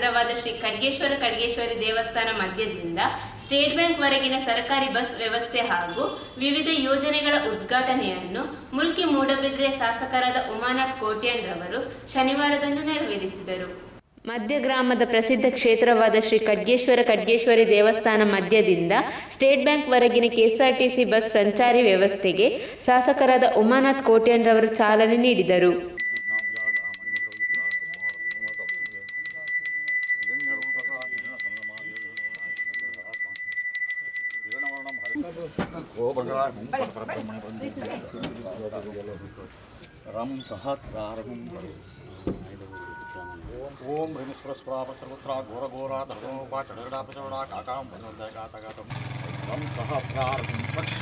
ಕ್ಷೇತ್ರವಾದ ಶ್ರೀ ಖಡ್ಗೇಶ್ವರ ಖಡ್ಗೇಶ್ವರಿ ದೇವಸ್ಥಾನ ಮಧ್ಯದಿಂದ state bank ವರೆಗಿನ ಸರ್ಕಾರಿ ಬಸ್ ವ್ಯವಸ್ಥೆ ಹಾಗೂ ವಿವಿಧ ಯೋಜನೆಗಳ ಉದ್ಘಾಟನೆಯನ್ನು ಮುಲ್ಕಿ ಮೂಡಬಿದ್ರೆ ಶಾಸಕರಾದ ಉಮಾನಾಥ್ ಕೋಟ್ಯಾನ್ ರವರು ಶನಿವಾರದಂದು ನೆರವೇರಿಸಿದರು ಮಧ್ಯ ಗ್ರಾಮದ ಪ್ರಸಿದ್ಧ ಕ್ಷೇತ್ರವಾದ ಶ್ರೀ ಖಡ್ಗೇಶ್ವರ ಖಡ್ಗೇಶ್ವರಿ ದೇವಸ್ಥಾನ ಮಧ್ಯದಿಂದ ಸ್ಟೇಟ್ ಬ್ಯಾಂಕ್ ವರೆಗಿನ ಕೆಎಸ್ಆರ್ಟಿಸಿ ಬಸ್ ಸಂಚಾರಿ ವ್ಯವಸ್ಥೆಗೆ ಶಾಸಕರಾದ ಉಮಾನಾಥ್ ಕೋಟ್ಯಾನ್ ರವರು ಚಾಲನೆ ನೀಡಿದರು रं सहस्रारहं ॐ ह्रीस्वरस्वरापसर्वत्रा घोरघोरा धर्मोपा चडगडापचवडा काकां वनोदयगातगातं रं सहस्रारहं पक्ष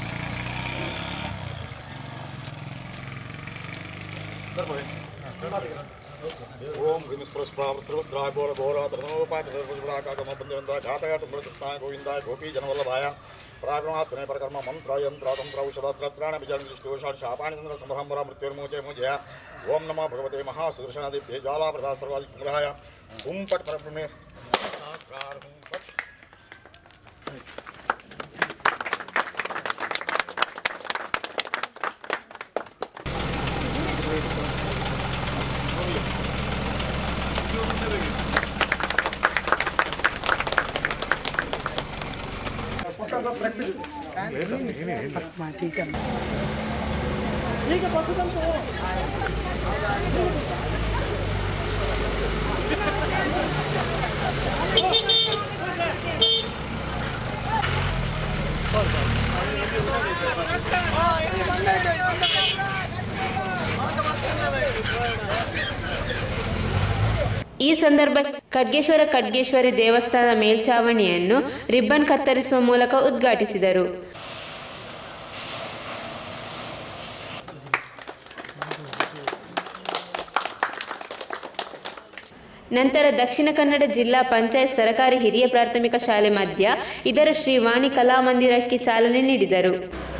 ಓಂ ಸರ್ವಸ್ರಾವೃತ್ರಾ ಘೋರ ಘೋರ ಧರ್ಮೋಪಾಯ ಕಾಕಮಬಂಧವಂತ ಘಾತಘಾಟ ಮೃತೃಷ್ಣಾಯ ಗೋವಿಂದಾಯ ಗೋಪಿ ಜನವಲ್ಲಭಾಯ ಪರಾಕ್ರಮಾತ್ಮನೆ ಪರಕರ್ಮ ಮಂತ್ರ ಯಂತ್ರ ತಂತ್ರ ಔಷಧಾಸ್ತ್ರಾಣ ವಿಚಾರ ದೃಷ್ಟಿಕೋಶಾಡ್ ಶಾಪಾಣಿಚಂದ್ರ ಸಂಭ್ರಮರ ಮೃತ್ಯುರ್ಮೋಚೆ ಮುಜಯ ಓಂ ನಮೋ ಭಗವತೆ ಮಹಾಸುದರ್ಶನದೀಪ್ತೆ ಜ್ವಾಲಾಪ್ರದಾ ಸರ್ವಾಧಿಗ್ರಹಾಯ ಹುಂ ಪಟ್ ಪರಬ್ರಹ್ಮೆ ಸಹಸ್ರಾರ್ ಹುಂ ಪಟ್ ಈ ಸಂದರ್ಭ ಖಡ್ಗೇಶ್ವರ ಖಡ್ಗೇಶ್ವರಿ ದೇವಸ್ಥಾನ ಮೇಲ್ಛಾವಣಿಯನ್ನು ರಿಬ್ಬನ್ ಕತ್ತರಿಸುವ ಮೂಲಕ ಉದ್ಘಾಟಿಸಿದರು ನಂತರ ದಕ್ಷಿಣ ಕನ್ನಡ ಜಿಲ್ಲಾ ಪಂಚಾಯತ್ ಸರಕಾರಿ ಹಿರಿಯ ಪ್ರಾಥಮಿಕ ಶಾಲೆ ಮಧ್ಯ ಇದರ ಶ್ರೀ ವಾಣಿ ಕಲಾಮಂದಿರಕ್ಕೆ ಚಾಲನೆ ನೀಡಿದರು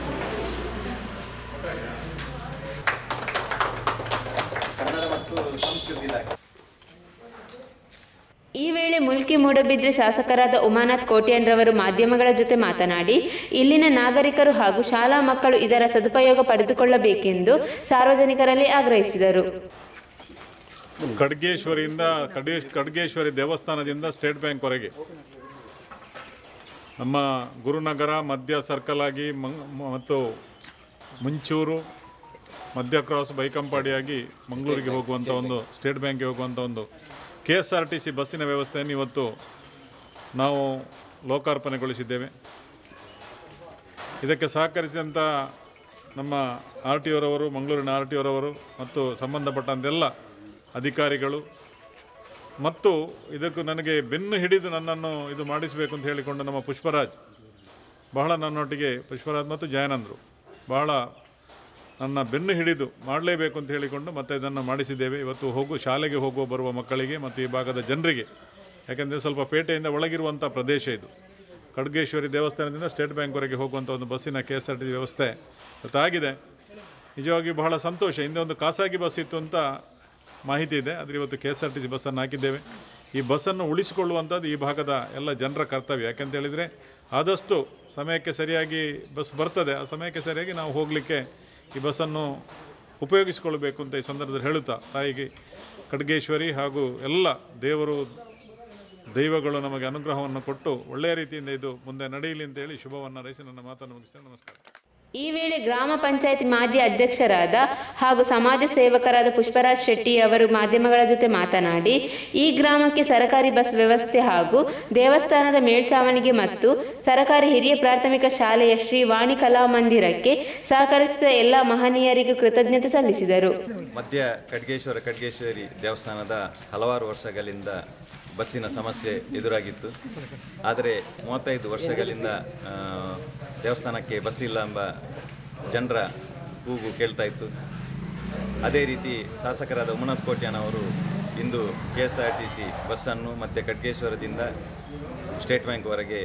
ಈ ವೇಳೆ ಮುಲ್ಕಿ ಮೂಡಬಿದ್ರೆ ಶಾಸಕರಾದ ಉಮಾನಾಥ್ ಕೋಟ್ಯಾನ್ ರವರು ಮಾಧ್ಯಮಗಳ ಜೊತೆ ಮಾತನಾಡಿ ಇಲ್ಲಿನ ನಾಗರಿಕರು ಹಾಗೂ ಶಾಲಾ ಮಕ್ಕಳು ಇದರ ಸದುಪಯೋಗ ಪಡೆದುಕೊಳ್ಳಬೇಕೆಂದು ಸಾರ್ವಜನಿಕರಲ್ಲಿ ಆಗ್ರಹಿಸಿದರು ಖಡ್ಗೇಶ್ವರಿಯಿಂದ ಖಡ್ಗೇ ಖಡ್ಗೇಶ್ವರಿ ದೇವಸ್ಥಾನದಿಂದ ಸ್ಟೇಟ್ ಬ್ಯಾಂಕ್ವರೆಗೆ ನಮ್ಮ ಗುರುನಗರ ಮಧ್ಯ ಸರ್ಕಲ್ ಆಗಿ ಮಂಗ್ ಮತ್ತು ಮುಂಚೂರು ಮಧ್ಯ ಕ್ರಾಸ್ ಬೈಕಂಪಾಡಿಯಾಗಿ ಮಂಗಳೂರಿಗೆ ಹೋಗುವಂಥ ಒಂದು ಸ್ಟೇಟ್ ಬ್ಯಾಂಕ್ಗೆ ಹೋಗುವಂಥ ಒಂದು K S R T C ಬಸ್ಸಿನ ವ್ಯವಸ್ಥೆಯನ್ನು ಇವತ್ತು ನಾವು ಲೋಕಾರ್ಪಣೆಗೊಳಿಸಿದ್ದೇವೆ ಇದಕ್ಕೆ ಸಹಕರಿಸಿದಂಥ ನಮ್ಮ ಆರ್ ಟಿ ಅವರವರು ಮಂಗಳೂರಿನ ಆರ್ ಟಿ ಅವರವರು ಮತ್ತು ಸಂಬಂಧಪಟ್ಟಂತೆಲ್ಲ ಅಧಿಕಾರಿಗಳು ಮತ್ತು ಇದಕ್ಕೂ ನನಗೆ ಬೆನ್ನು ಹಿಡಿದು ನನ್ನನ್ನು ಇದು ಮಾಡಿಸಬೇಕು ಅಂತ ಹೇಳಿಕೊಂಡು ನಮ್ಮ ಪುಷ್ಪರಾಜ್ ಬಹಳ ನನ್ನೊಟ್ಟಿಗೆ ಪುಷ್ಪರಾಜ್ ಮತ್ತು ಜಯಾನಂದರು ಬಹಳ ನನ್ನ ಬೆನ್ನು ಹಿಡಿದು ಮಾಡಲೇಬೇಕು ಅಂತ ಹೇಳಿಕೊಂಡು ಮತ್ತೆ ಇದನ್ನು ಮಾಡಿಸಿದ್ದೇವೆ ಇವತ್ತು ಹೋಗು ಶಾಲೆಗೆ ಹೋಗುವ ಬರುವ ಮಕ್ಕಳಿಗೆ ಮತ್ತು ಈ ಭಾಗದ ಜನರಿಗೆ ಯಾಕೆಂದರೆ ಸ್ವಲ್ಪ ಪೇಟೆಯಿಂದ ಒಳಗಿರುವಂಥ ಪ್ರದೇಶ ಇದು ಖಡ್ಗೇಶ್ವರಿ ದೇವಸ್ಥಾನದಿಂದ ಸ್ಟೇಟ್ ಬ್ಯಾಂಕ್ವರೆಗೆ ಹೋಗುವಂಥ ಒಂದು ಬಸ್ಸಿನ K S R T C ವ್ಯವಸ್ಥೆ ಇವತ್ತಾಗಿದೆ ನಿಜವಾಗಿಯೂ ಬಹಳ ಸಂತೋಷ ಹಿಂದೆ ಒಂದು ಖಾಸಗಿ ಬಸ್ ಇತ್ತು ಅಂತ ಮಾಹಿತಿ ಇದೆ ಆದರೆ ಇವತ್ತು K S R T C ಬಸ್ಸನ್ನು ಹಾಕಿದ್ದೇವೆ ಈ ಬಸ್ಸನ್ನು ಉಳಿಸಿಕೊಳ್ಳುವಂಥದ್ದು ಈ ಭಾಗದ ಎಲ್ಲ ಜನರ ಕರ್ತವ್ಯ ಯಾಕೆಂತ ಹೇಳಿದರೆ ಆದಷ್ಟು ಸಮಯಕ್ಕೆ ಸರಿಯಾಗಿ ಬಸ್ ಬರ್ತದೆ ಆ ಸಮಯಕ್ಕೆ ಸರಿಯಾಗಿ ನಾವು ಹೋಗಲಿಕ್ಕೆ ಈ ಬಸ್ಸನ್ನು ಉಪಯೋಗಿಸಿಕೊಳ್ಬೇಕು ಅಂತ ಈ ಸಂದರ್ಭದಲ್ಲಿ ಹೇಳುತ್ತಾ ತಾಯಿಗೆ ಖಡ್ಗೇಶ್ವರಿ ಹಾಗೂ ಎಲ್ಲ ದೇವರು ದೈವಗಳು ನಮಗೆ ಅನುಗ್ರಹವನ್ನು ಕೊಟ್ಟು ಒಳ್ಳೆಯ ರೀತಿಯಿಂದ ಇದು ಮುಂದೆ ನಡೆಯಲಿ ಅಂತೇಳಿ ಶುಭವನ್ನು ಹಾರೈಸಿ ನನ್ನ ಮಾತನ್ನು ಮುಗಿಸ್ತೇನೆ ನಮಸ್ಕಾರ ಈ ವೇಳೆ ಗ್ರಾಮ ಪಂಚಾಯತ್ ಮಾಜಿ ಅಧ್ಯಕ್ಷರಾದ ಹಾಗೂ ಸಮಾಜ ಸೇವಕರಾದ ಪುಷ್ಪರಾಜ್ ಶೆಟ್ಟಿ ಅವರು ಮಾಧ್ಯಮಗಳ ಜೊತೆ ಮಾತನಾಡಿ ಈ ಗ್ರಾಮಕ್ಕೆ ಸರಕಾರಿ ಬಸ್ ವ್ಯವಸ್ಥೆ ಹಾಗೂ ದೇವಸ್ಥಾನದ ಮೇಲ್ಛಾವಣಿಗೆ ಮತ್ತು ಸರಕಾರಿ ಹಿರಿಯ ಪ್ರಾಥಮಿಕ ಶಾಲೆಯ ಶ್ರೀ ವಾಣಿ ಕಲಾಮಂದಿರಕ್ಕೆ ಸಹಕರಿಸಿದ ಎಲ್ಲ ಮಹನೀಯರಿಗೂ ಕೃತಜ್ಞತೆ ಸಲ್ಲಿಸಿದರು ಮಧ್ಯ ಖಡ್ಗೇಶ್ವರ ಖಡ್ಗೇಶ್ವರಿ ದೇವಸ್ಥಾನದ ಹಲವಾರು ವರ್ಷಗಳಿಂದ ಬಸ್ಸಿನ ಸಮಸ್ಯೆ ಎದುರಾಗಿತ್ತು ಆದರೆ ಮೂವತ್ತೈದು ವರ್ಷಗಳಿಂದ ಆ, ದೇವಸ್ಥಾನಕ್ಕೆ ಬಸ್ ಇಲ್ಲ ಎಂಬ ಜನರ ಕೂಗು ಕೇಳ್ತಾ ಇತ್ತು ಅದೇ ರೀತಿ ಶಾಸಕರಾದ ಉಮನಾಥ್ ಕೋಟ್ಯಾನವರು ಇಂದು K S R T C ಬಸ್ಸನ್ನು ಮತ್ತು ಖಡ್ಗೇಶ್ವರದಿಂದ ಸ್ಟೇಟ್ ಬ್ಯಾಂಕ್ವರೆಗೆ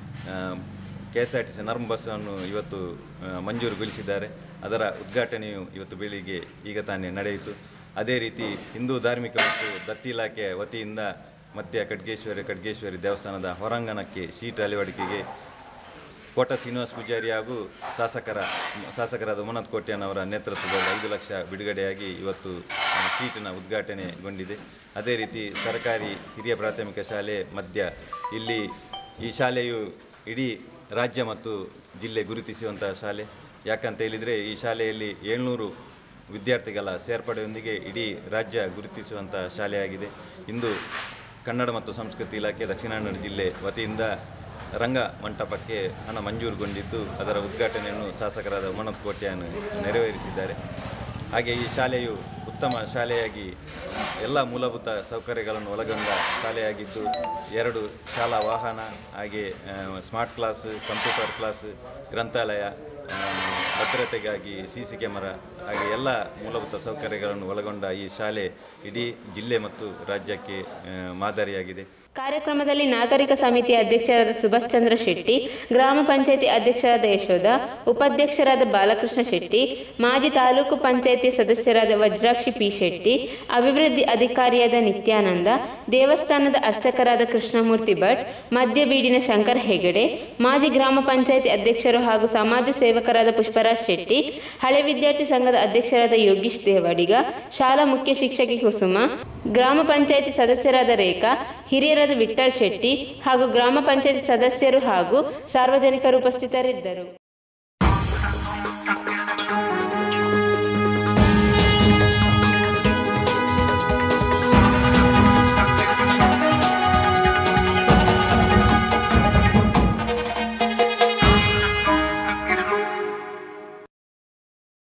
K S R T C NURM ಬಸ್ಸನ್ನು ಇವತ್ತು ಆ, ಮಂಜೂರುಗೊಳಿಸಿದ್ದಾರೆ ಅದರ ಉದ್ಘಾಟನೆಯು ಇವತ್ತು ಬೆಳಿಗ್ಗೆ ಈಗ ತಾನೇ ನಡೆಯಿತು ಅದೇ ರೀತಿ ಹಿಂದೂ ಧಾರ್ಮಿಕ ಮತ್ತು ದತ್ತಿ ಇಲಾಖೆಯ ವತಿಯಿಂದ ಮಧ್ಯ ಖಡ್ಗೇಶ್ವರಿ ಖಡ್ಗೇಶ್ವರಿ ದೇವಸ್ಥಾನದ ಹೊರಾಂಗಣಕ್ಕೆ ಶೀಟ್ ಅಳವಡಿಕೆಗೆ ಕೋಟ ಶ್ರೀನಿವಾಸ ಪೂಜಾರಿ ಹಾಗೂ ಶಾಸಕರ ಶಾಸಕರಾದ ಉಮನಾಥ್ ಕೋಟ್ಯಾನವರ ನೇತೃತ್ವದಲ್ಲಿ ಐದು ಲಕ್ಷ ಬಿಡುಗಡೆಯಾಗಿ ಇವತ್ತು ಆ, ಶೀಟಿನ ಉದ್ಘಾಟನೆಗೊಂಡಿದೆ ಅದೇ ರೀತಿ ಸರ್ಕಾರಿ ಹಿರಿಯ ಪ್ರಾಥಮಿಕ ಶಾಲೆ ಮಧ್ಯ ಇಲ್ಲಿ ಈ ಶಾಲೆಯು ಇಡೀ ರಾಜ್ಯ ಮತ್ತು ಜಿಲ್ಲೆ ಗುರುತಿಸುವಂಥ ಶಾಲೆ ಯಾಕಂತ ಹೇಳಿದರೆ ಈ ಶಾಲೆಯಲ್ಲಿ ಏಳ್ನೂರು ವಿದ್ಯಾರ್ಥಿಗಳ ಸೇರ್ಪಡೆಯೊಂದಿಗೆ ಇಡೀ ರಾಜ್ಯ ಗುರುತಿಸುವಂಥ ಶಾಲೆಯಾಗಿದೆ ಇಂದು ಕನ್ನಡ ಮತ್ತು ಸಂಸ್ಕೃತಿ ಇಲಾಖೆ ದಕ್ಷಿಣ ಕನ್ನಡ ಜಿಲ್ಲೆ ವತಿಯಿಂದ ರಂಗ ಮಂಟಪಕ್ಕೆ ಹಣ ಮಂಜೂರುಗೊಂಡಿದ್ದು ಅದರ ಉದ್ಘಾಟನೆಯನ್ನು ಶಾಸಕರಾದ ಉಮನತ್ ಕೋಟ್ಯಾನ್ ನೆರವೇರಿಸಿದ್ದಾರೆ ಹಾಗೆ ಈ ಶಾಲೆಯು ಉತ್ತಮ ಶಾಲೆಯಾಗಿ ಎಲ್ಲ ಮೂಲಭೂತ ಸೌಕರ್ಯಗಳನ್ನು ಒಳಗೊಂಡ ಶಾಲೆಯಾಗಿದ್ದು ಎರಡು ಶಾಲಾ ವಾಹನ ಹಾಗೆ ಆ, ಸ್ಮಾರ್ಟ್ ಕ್ಲಾಸ್ ಕಂಪ್ಯೂಟರ್ ಕ್ಲಾಸ್ ಗ್ರಂಥಾಲಯ ಆ, ಭದ್ರತೆಗಾಗಿ ಸಿ ಸಿ ಕ್ಯಾಮರಾ ಹಾಗೆ ಎಲ್ಲ ಮೂಲಭೂತ ಸೌಕರ್ಯಗಳನ್ನು ಒಳಗೊಂಡ ಈ ಶಾಲೆ ಇಡೀ ಜಿಲ್ಲೆ ಮತ್ತು ರಾಜ್ಯಕ್ಕೆ ಆ, ಮಾದರಿಯಾಗಿದೆ ಕಾರ್ಯಕ್ರಮದಲ್ಲಿ ನಾಗರಿಕ ಸಮಿತಿ ಅಧ್ಯಕ್ಷರಾದ ಸುಭಾಷ್ ಚಂದ್ರ ಶೆಟ್ಟಿ ಗ್ರಾಮ ಪಂಚಾಯಿತಿ ಅಧ್ಯಕ್ಷರಾದ ಯಶೋಧ ಉಪಾಧ್ಯಕ್ಷರಾದ ಬಾಲಕೃಷ್ಣ ಶೆಟ್ಟಿ ಮಾಜಿ ತಾಲೂಕು ಪಂಚಾಯಿತಿ ಸದಸ್ಯರಾದ ವಜ್ರಾಕ್ಷಿ ಪಿ ಶೆಟ್ಟಿ ಅಭಿವೃದ್ಧಿ ಅಧಿಕಾರಿಯಾದ ನಿತ್ಯಾನಂದ ದೇವಸ್ಥಾನದ ಅರ್ಚಕರಾದ ಕೃಷ್ಣಮೂರ್ತಿ ಭಟ್ ಮಧ್ಯಬೀಡಿನ ಶಂಕರ್ ಹೆಗಡೆ ಮಾಜಿ ಗ್ರಾಮ ಪಂಚಾಯಿತಿ ಅಧ್ಯಕ್ಷರು ಹಾಗೂ ಸಮಾಜ ಸೇವಕರಾದ ಪುಷ್ಪರಾಜ್ ಶೆಟ್ಟಿ ಹಳೆ ವಿದ್ಯಾರ್ಥಿ ಸಂಘದ ಅಧ್ಯಕ್ಷರಾದ ಯೋಗೀಶ್ ದೇವಾಡಿಗ ಶಾಲಾ ಮುಖ್ಯ ಶಿಕ್ಷಕಿ ಕುಸುಮ ಗ್ರಾಮ ಪಂಚಾಯಿತಿ ಸದಸ್ಯರಾದ ರೇಖಾ ಹಿರಿಯರಾದ ವಿಠ್ಠಲ್ ಶೆಟ್ಟಿ ಹಾಗೂ ಗ್ರಾಮ ಪಂಚಾಯಿತಿ ಸದಸ್ಯರು ಹಾಗೂ ಸಾರ್ವಜನಿಕರು ಉಪಸ್ಥಿತರಿದ್ದರು